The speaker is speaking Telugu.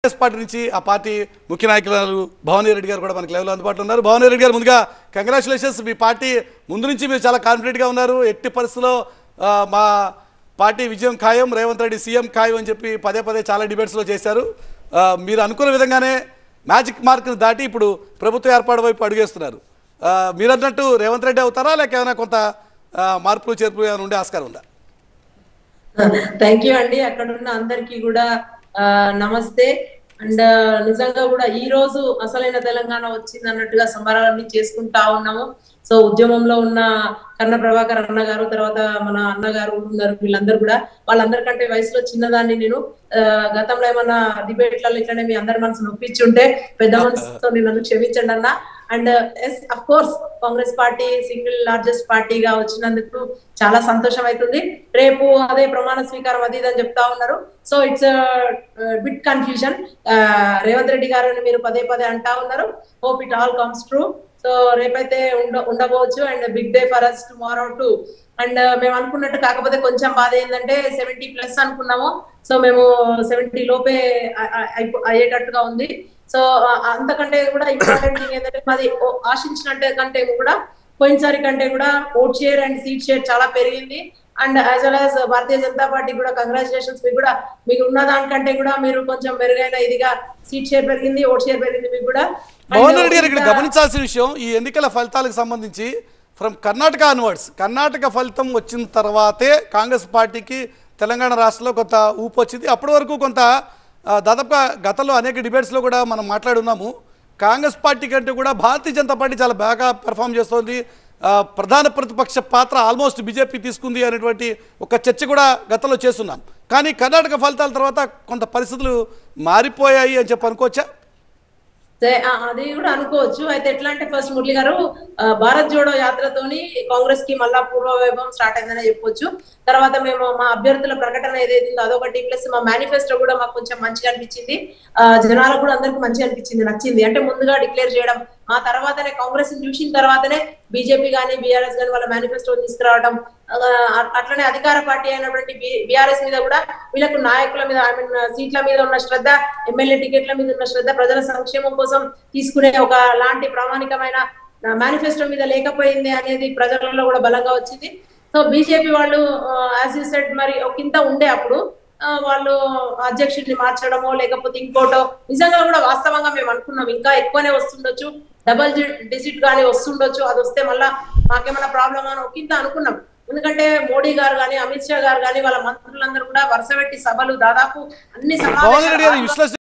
కాంగ్రెస్ పార్టీ నుంచి ఆ పార్టీ ముఖ్య నాయకులు భవానీ రెడ్డి గారు కూడా మనకి లెవెల్లో అందుబాటులో ఉన్నారు భవానీ రెడ్డి గారు ముందుగా కంగ్రాచులేషన్స్ మీ పార్టీ ముందు నుంచి మీరు చాలా కాన్ఫిడెంట్గా ఉన్నారు ఎట్టి పరిస్థితుల్లో ఆ, మా పార్టీ విజయం ఖాయం రేవంత్ రెడ్డి సీఎం ఖాయం అని చెప్పి పదే పదే చాలా డిబేట్స్లో చేశారు ఆ, మీరు అనుకున్న విధంగానే మ్యాజిక్ మార్క్ని దాటి ఇప్పుడు ప్రభుత్వ ఏర్పాటు వైపు అడుగేస్తున్నారు ఆ, మీరు అన్నట్టు రేవంత్ రెడ్డి అవుతారా లేక ఏమైనా కొంత ఆ, మార్పులు చేర్పులు ఏమైనా ఉండే ఆస్కారం ఉందా థ్యాంక్ యూ అండి అక్కడ ఉన్న అందరికీ కూడా ఆ, నమస్తే అండ్ నిజంగా కూడా ఈ రోజు అసలైన తెలంగాణ వచ్చింది అన్నట్టుగా సంబరాలన్నీ చేసుకుంటా ఉన్నాము సో ఉద్యమంలో ఉన్న కన్న ప్రభాకర్ అన్న గారు తర్వాత మన అన్నగారు ఉన్నారు వీళ్ళందరూ కూడా వాళ్ళందరికంటే వయసులో చిన్నదాన్ని నేను ఆ, గతంలో ఏమన్నా డిబేట్లలో ఇట్లనే మీ అందరి మనసు నొప్పించి ఉంటే పెద్ద మనసుతో నేను నన్ను క్షమించండి అన్న and yes of course Congress party single largest పార్టీగా వచ్చినందుకు చాలా సంతోషం అవుతుంది రేపు అదే ప్రమాణ స్వీకారం అది ఇది అని చెప్తా ఉన్నారు so it's bit confusion Revanth Reddy గారిని మీరు పదే పదే అంటా ఉన్నారు hope it all comes true so రేపైతే ఉండ ఉండబోవచ్చు and big day for us tomorrow too and మేము అనుకున్నట్టు కాకపోతే కొంచెం బాధ ఏంటంటే సెవెంటీ ప్లస్ అనుకున్నాము సో మేము సెవెంటీ లోపే అ- అ- అయిపో- అయ్యేటట్టుగా ఉంది సో అంతకంటే కూడా ఇంపార్టెంట్ థింగ్ ఏంటంటే మాది ఓ- ఆశించినట్టే కంటే కూడా పోయినసారి కంటే కూడా vote share and seat share చాలా పెరిగింది and as well as Bharatiya Janata party కూడా కంగ్రాచులేషన్స్ మీకు కూడా మీకు ఉన్న దానికంటే కూడా మీరు కొంచెం మెరుగైన ఇదిగా సీట్ షేర్ పెరిగింది ఓట్ షేర్ పెరిగింది మీకు కూడా And భవన్ రెడ్డి గారు ఇక్కడ ఇంకా- గమనించాల్సిన విషయం ఈ ఎన్నికల ఫలితాలకు సంబంధించి ఫ్రమ్ కర్ణాటక అన్వర్డ్స్ కర్ణాటక ఫలితం వచ్చిన తర్వాతే కాంగ్రెస్ పార్టీకి తెలంగాణ రాష్ట్రంలో కొంత ఊపు వచ్చింది అప్పటి వరకు కొంత ఆ, దాదాపుగా గతంలో అనేక డిబేట్స్లో కూడా మనం మాట్లాడున్నాము కాంగ్రెస్ పార్టీ కంటే కూడా భారతీయ జనతా పార్టీ చాలా బాగా పెర్ఫామ్ చేస్తోంది ఆ, ప్రధాన ప్రతిపక్ష పాత్ర ఆల్మోస్ట్ బీజేపీ తీసుకుంది అనేటువంటి ఒక చర్చ కూడా గతంలో చేస్తున్నాం కానీ కర్ణాటక ఫలితాల తర్వాత కొంత పరిస్థితులు మారిపోయాయి అని చెప్పి అనుకోవచ్చా సే- ఆ, అది కూడా అనుకోవచ్చు అయితే ఎట్లా అంటే ఫస్ట్ మురళి గారు ఆ, భారత్ జోడో యాత్రతోని కాంగ్రెస్ కి మళ్ళా పూర్వ వైభవం స్టార్ట్ అయిందనే చెప్పొచ్చు తర్వాత మేము మా అభ్యర్థుల ప్రకటన ఏదైతే ఉందో అదొకటి ప్లస్ మా మేనిఫెస్టో కూడా మాకు కొంచెం మంచిగా అనిపించింది ఆ, జనాలకు కూడా అందరికి మంచిగా అనిపించింది నచ్చింది అంటే ముందుగా డిక్లేర్ చేయడం మా తర్వాతనే కాంగ్రెస్ చూసిన తర్వాతనే బీజేపీ గానీ బీఆర్ఎస్ గానీ వాళ్ళ మేనిఫెస్టో తీసుకురావడం ఆ, అట్లనే అధికార పార్టీ అయినటువంటి బీఆర్ఎస్ మీద కూడా వీళ్ళకు నాయకుల మీద ఐ మీన్ సీట్ల మీద ఉన్న శ్రద్ధ ఎమ్మెల్యే టికెట్ల మీద ఉన్న శ్రద్ధ ప్రజల సంక్షేమం కోసం తీసుకునే ఒక లాంటి ప్రామాణికమైన మేనిఫెస్టో మీద లేకపోయింది అనేది ప్రజలలో కూడా బలంగా వచ్చింది సో బీజేపీ వాళ్ళు యాజ్ యూ సెడ్ మరి ఒకంత ఉండే అప్పుడు ఆ, వాళ్ళు అధ్యక్షుడిని మార్చడమో లేకపోతే ఇంకోటో నిజంగా కూడా వాస్తవంగా మేము అనుకున్నాం ఇంకా ఎక్కువనే వస్తుండొచ్చు డబల్ డిజిట్ గానీ వస్తుండొచ్చు అది వస్తే మళ్ళా మాకేమైనా ప్రాబ్లమ్ అని ఒకంత అనుకున్నాం ఎందుకంటే మోడీ గారు కానీ అమిత్ షా గారు కానీ వాళ్ళ మంత్రులందరూ కూడా వరుస పెట్టి సభలు దాదాపు అన్ని భవన్ రెడ్డి గారు సమావేశాలు విశ్లేషణ